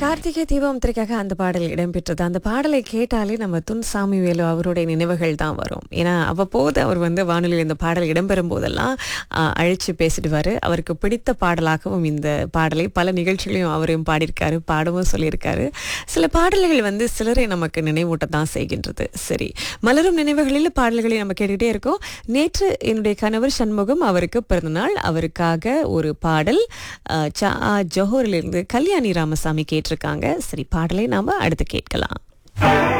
கார்த்திகை தீபம் திரைக்காக அந்த பாடல் இடம்பெற்றது அந்த பாடலை கேட்டாலே நம்ம துன் சாமி வேலு அவருடைய நினைவுகள் தான் வரும் ஏன்னா அவ்வப்போது அவர் வந்து வானொலியில் இந்த பாடல் இடம்பெறும் போதெல்லாம் ஆஹ், அழைச்சு பேசிடுவாரு அவருக்கு பிடித்த பாடலாகவும் இந்த பாடலை பல நிகழ்ச்சிகளையும் அவரையும் பாடியிருக்காரு பாடவும் சொல்லியிருக்காரு சில பாடல்கள் வந்து சிலரை நமக்கு நினைவூட்ட தான் செய்கின்றது சரி மலரும் நினைவுகளில் பாடல்களை நம்ம கேட்டுக்கிட்டே இருக்கோம் நேற்று என்னுடைய கணவர் சண்முகம் அவருக்கு பிறந்தநாள் அவருக்காக ஒரு பாடல் அஹ், சா ஜோஹரிலிருந்து கல்யாணி ராமசாமி கேட்டிருக்காங்க சரி பாடலை நாம அடுத்து கேட்கலாம்